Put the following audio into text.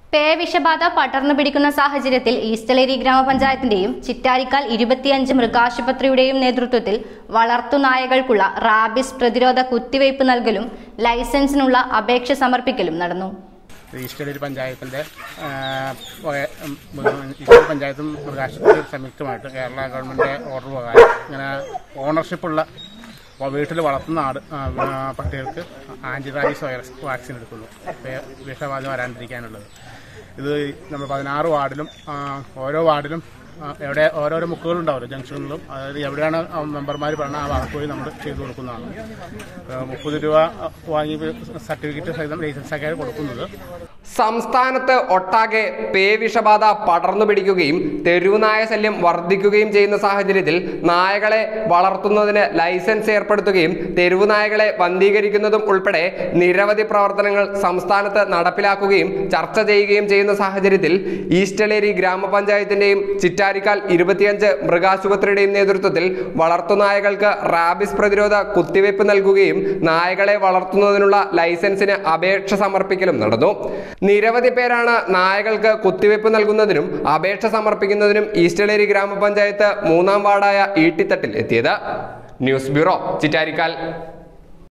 പേ വിഷബാധ പടർന്നു പിടിക്കുന്ന സാഹചര്യത്തിൽ ഈസ്റ്റലേരി ഗ്രാമപഞ്ചായത്തിന്റെയും ചിറ്റാരിക്കാൽ ഇരുപത്തിയഞ്ച് മൃഗാശുപത്രിയുടെയും നേതൃത്വത്തിൽ വളർത്തുനായകൾക്കുള്ള റാബിസ് പ്രതിരോധ കുത്തിവയ്പ് നൽകലും ലൈസൻസിനുള്ള അപേക്ഷ സമർപ്പിക്കലും നടന്നു ഈസ്റ്റേരി പഞ്ചായത്തിൻ്റെ ഈസ്റ്റേരി പഞ്ചായത്തും മൃഗാശുപത്രി സംയുക്തമായിട്ട് കേരള ഗവൺമെൻറ് ഓർഡർ പ്രകാരം ഇങ്ങനെ ഓണർഷിപ്പുള്ള വ- വീട്ടിൽ വളർത്തുന്ന ആട് ആ, ആ, പട്ടികൾക്ക് ആൻറ്റിറാബീസ് വൈറസ് വാക്സിൻ എടുക്കുന്നു വേ- വിഷബാധ വരാണ്ടിരിക്കാനുള്ളത് ഇത് നമ്മൾ പതിനാറ് വാർഡിലും ആ, ഓരോ വാർഡിലും ആ, എവിടെ ഓരോരോ മുക്കുകളുണ്ടാവുമല്ലോ ജംഗ്ഷനിലും അതായത് എവിടെയാണ് മെമ്പർമാർ പറഞ്ഞാൽ ആ ഭാഗത്ത് പോയി നമ്മൾ ചെയ്തു കൊടുക്കുന്നതാണ് ആ, മുപ്പത് രൂപ വാങ്ങി സർട്ടിഫിക്കറ്റ് സഹിതം ലൈസൻസ് ഒക്കെ കൊടുക്കുന്നത് സംസ്ഥാനത്ത് ഒട്ടാകെ പേ വിഷബാധ പടർന്നു പിടിക്കുകയും തെരുവുനായ ശല്യം വർദ്ധിക്കുകയും ചെയ്യുന്ന സാഹചര്യത്തിൽ നായകളെ വളർത്തുന്നതിന് ലൈസൻസ് ഏർപ്പെടുത്തുകയും തെരുവുനായകളെ വന്ധീകരിക്കുന്നതും ഉൾപ്പെടെ നിരവധി പ്രവർത്തനങ്ങൾ സംസ്ഥാനത്ത് നടപ്പിലാക്കുകയും ചർച്ച ചെയ്യുകയും ചെയ്യുന്ന സാഹചര്യത്തിൽ ഈസ്റ്റളേരി ഗ്രാമപഞ്ചായത്തിന്റെയും ചിറ്റാരിക്കാൽ ഇരുപത്തിയഞ്ച് മൃഗാശുപത്രിയുടെയും നേതൃത്വത്തിൽ വളർത്തുനായകൾക്ക് റാബിസ് പ്രതിരോധ കുത്തിവയ്പ് നൽകുകയും നായകളെ വളർത്തുന്നതിനുള്ള ലൈസൻസിന് അപേക്ഷ സമർപ്പിക്കലും നടന്നു നിരവധി പേരാണ് നായകൾക്ക് കുത്തിവയ്പ് നൽകുന്നതിനും അപേക്ഷ സമർപ്പിക്കുന്നതിനും ഈസ്റ്റളേരി ഗ്രാമപഞ്ചായത്ത് മൂന്നാം വാർഡായ ഈട്ടിത്തട്ടിൽ എത്തിയത് ന്യൂസ് ബ്യൂറോ ചിറ്റാരിക്കാൽ